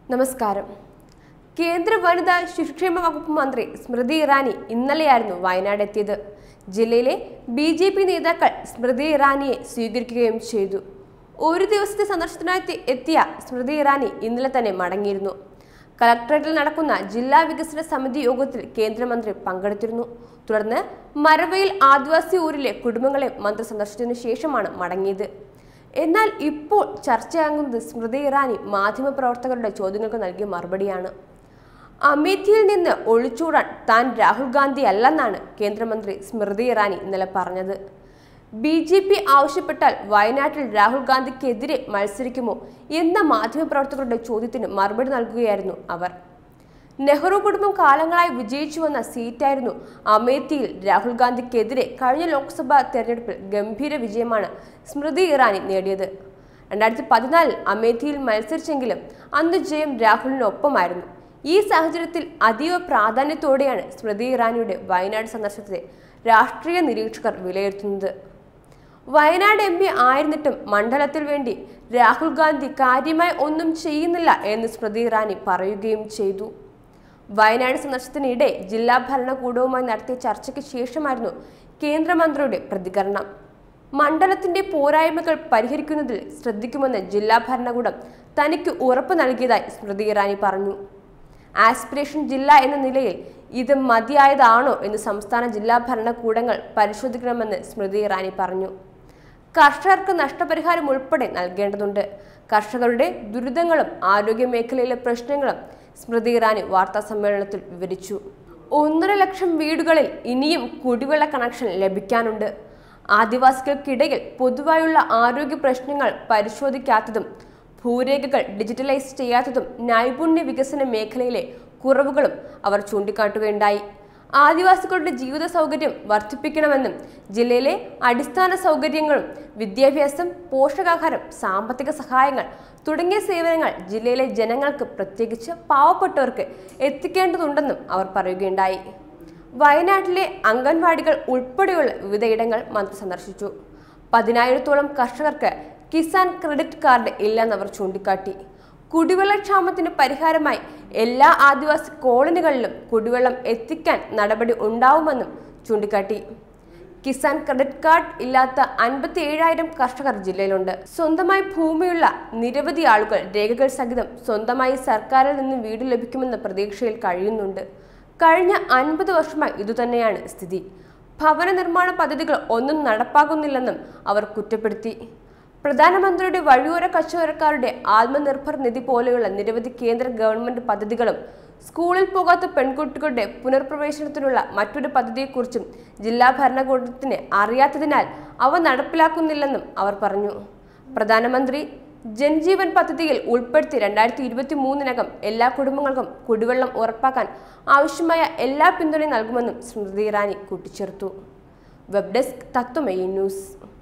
നമസ്കാരം കേന്ദ്ര വനിതാ ശിശുക്ഷേമ വകുപ്പ് മന്ത്രി സ്മൃതി ഇറാനി ഇന്നലെയായിരുന്നു വയനാട് എത്തിയത് ജില്ലയിലെ ബി ജെ പി നേതാക്കൾ സ്മൃതി ഇറാനിയെ സ്വീകരിക്കുകയും ചെയ്തു ഒരു ദിവസത്തെ സന്ദർശനത്തിനായി എത്തി- എത്തിയ സ്മൃതി ഇറാനി ഇന്നലെ തന്നെ മടങ്ങിയിരുന്നു കളക്ടറേറ്റിൽ നടക്കുന്ന ജില്ലാ വികസന സമിതി യോഗത്തിൽ കേന്ദ്രമന്ത്രി പങ്കെടുത്തിരുന്നു തുടർന്ന് മരവയിൽ ആദിവാസി ഊരിലെ കുടുംബങ്ങളെ മന്ത്രി സന്ദർശിച്ചതിനു ശേഷമാണ് മടങ്ങിയത് എന്നാൽ ഇപ്പോൾ ചർച്ചയാകുന്നത് സ്മൃതി ഇറാനി മാധ്യമപ്രവർത്തകരുടെ ചോദ്യങ്ങൾക്ക് നൽകിയ മറുപടിയാണ് അമേഠിയിൽ നിന്ന് ഒളിച്ചോടാൻ താൻ രാഹുൽ ഗാന്ധി അല്ലെന്നാണ് കേന്ദ്രമന്ത്രി സ്മൃതി ഇറാനി ഇന്നലെ പറഞ്ഞത് ബി ജെ പി ആവശ്യപ്പെട്ടാൽ വയനാട്ടിൽ രാഹുൽ ഗാന്ധിക്കെതിരെ മത്സരിക്കുമോ എന്ന മാധ്യമപ്രവർത്തകരുടെ ചോദ്യത്തിന് മറുപടി നൽകുകയായിരുന്നു അവർ നെഹ്റു കുടുംബം കാലങ്ങളായി വിജയിച്ചു വന്ന സീറ്റായിരുന്നു അമേത്തിയിൽ രാഹുൽ ഗാന്ധിക്കെതിരെ കഴിഞ്ഞ ലോക്സഭാ തെരഞ്ഞെടുപ്പിൽ ഗംഭീര വിജയമാണ് സ്മൃതി ഇറാനി നേടിയത് രണ്ടായിരത്തി പതിനാലിൽ അമേഠിയിൽ മത്സരിച്ചെങ്കിലും അന്ന് ജയം രാഹുലിനൊപ്പമായിരുന്നു ഈ സാഹചര്യത്തിൽ അതീവ പ്രാധാന്യത്തോടെയാണ് സ്മൃതി ഇറാനിയുടെ വയനാട് സന്ദർശനത്തെ രാഷ്ട്രീയ നിരീക്ഷകർ വിലയിരുത്തുന്നത് വയനാട് എം പി ആയിരുന്നിട്ടും മണ്ഡലത്തിൽ വേണ്ടി രാഹുൽ ഗാന്ധി കാര്യമായി ഒന്നും ചെയ്യുന്നില്ല എന്ന് സ്മൃതി ഇറാനി പറയുകയും ചെയ്തു വയനാട് സന്ദർശനത്തിനിടെ ജില്ലാ ഭരണകൂടവുമായി നടത്തിയ ചർച്ചയ്ക്ക് ശേഷമായിരുന്നു കേന്ദ്രമന്ത്രിയുടെ പ്രതികരണം മണ്ഡലത്തിന്റെ പോരായ്മകൾ പരിഹരിക്കുന്നതിൽ ശ്രദ്ധിക്കുമെന്ന് ജില്ലാ ഭരണകൂടം തനിക്ക് ഉറപ്പ് നൽകിയതായി സ്മൃതി ഇറാനി പറഞ്ഞു ആസ്പിറേഷൻ ജില്ല എന്ന നിലയിൽ ഇത് മതിയായതാണോ എന്ന് സംസ്ഥാന ജില്ലാ ഭരണകൂടങ്ങൾ പരിശോധിക്കണമെന്ന് സ്മൃതി ഇറാനി പറഞ്ഞു കർഷകർക്ക് നഷ്ടപരിഹാരം ഉൾപ്പെടെ നൽകേണ്ടതുണ്ട് കർഷകരുടെ ദുരിതങ്ങളും ആരോഗ്യ മേഖലയിലെ പ്രശ്നങ്ങളും സ്മൃതി ഇറാനി വാർത്താ സമ്മേളനത്തിൽ വിവരിച്ചു ഒന്നര ലക്ഷം വീടുകളിൽ ഇനിയും കുടിവെള്ള കണക്ഷൻ ലഭിക്കാനുണ്ട് ആദിവാസികൾക്കിടയിൽ പൊതുവായുള്ള ആരോഗ്യ പ്രശ്നങ്ങൾ പരിശോധിക്കാത്തതും ഭൂരേഖകൾ ഡിജിറ്റലൈസ് ചെയ്യാത്തതും നൈപുണ്യ വികസന മേഖലയിലെ കുറവുകളും അവർ ചൂണ്ടിക്കാട്ടുകയുണ്ടായി ആദിവാസികളുടെ ജീവിത സൗകര്യം വർദ്ധിപ്പിക്കണമെന്നും ജില്ലയിലെ അടിസ്ഥാന സൗകര്യങ്ങളും വിദ്യാഭ്യാസം പോഷകാഹാരം സാമ്പത്തിക സഹായങ്ങൾ തുടങ്ങിയ സേവനങ്ങൾ ജില്ലയിലെ ജനങ്ങൾക്ക് പ്രത്യേകിച്ച് പാവപ്പെട്ടവർക്ക് എത്തിക്കേണ്ടതുണ്ടെന്നും അവർ പറയുകയുണ്ടായി വയനാട്ടിലെ അംഗൻവാടികൾ ഉൾപ്പെടെയുള്ള വിവിധയിടങ്ങൾ മന്ത്രി സന്ദർശിച്ചു പതിനായിരത്തോളം കർഷകർക്ക് കിസാൻ ക്രെഡിറ്റ് കാർഡ് ഇല്ലെന്നവർ ചൂണ്ടിക്കാട്ടി കുടിവെള്ളക്ഷാമത്തിന് പരിഹാരമായി എല്ലാ ആദിവാസി കോളനികളിലും കുടിവെള്ളം എത്തിക്കാൻ നടപടി ഉണ്ടാവുമെന്നും ചൂണ്ടിക്കാട്ടി കിസാൻ ക്രെഡിറ്റ് കാർഡ് ഇല്ലാത്ത അൻപത്തി ഏഴായിരം കർഷകർ ജില്ലയിലുണ്ട് സ്വന്തമായി ഭൂമിയുള്ള നിരവധി ആളുകൾ രേഖകൾ സഹിതം സ്വന്തമായി സർക്കാരിൽ നിന്ന് വീട് ലഭിക്കുമെന്ന പ്രതീക്ഷയിൽ കഴിയുന്നുണ്ട് കഴിഞ്ഞ അൻപത് വർഷമായി ഇതുതന്നെയാണ് സ്ഥിതി ഭവന നിർമ്മാണ പദ്ധതികൾ ഒന്നും നടപ്പാകുന്നില്ലെന്നും അവർ കുറ്റപ്പെടുത്തി പ്രധാനമന്ത്രിയുടെ വഴിയോര കച്ചവടക്കാരുടെ ആത്മനിർഭർ നിധി പോലെയുള്ള നിരവധി കേന്ദ്ര ഗവൺമെന്റ് പദ്ധതികളും സ്കൂളിൽ പോകാത്ത പെൺകുട്ടികളുടെ പുനർപ്രവേശനത്തിനുള്ള മറ്റൊരു പദ്ധതിയെക്കുറിച്ചും ജില്ലാ ഭരണകൂടത്തിന് അറിയാത്തതിനാൽ അവ നടപ്പിലാക്കുന്നില്ലെന്നും അവർ പറഞ്ഞു പ്രധാനമന്ത്രി ജൻജീവൻ പദ്ധതിയിൽ ഉൾപ്പെടുത്തി രണ്ടായിരത്തി ഇരുപത്തി മൂന്നിനകം എല്ലാ കുടുംബങ്ങൾക്കും കുടിവെള്ളം ഉറപ്പാക്കാൻ ആവശ്യമായ എല്ലാ പിന്തുണയും നൽകുമെന്നും സ്മൃതി ഇറാനി കൂട്ടിച്ചേർത്തു വെബ് ഡെസ്ക് തത്വമയി ന്യൂസ്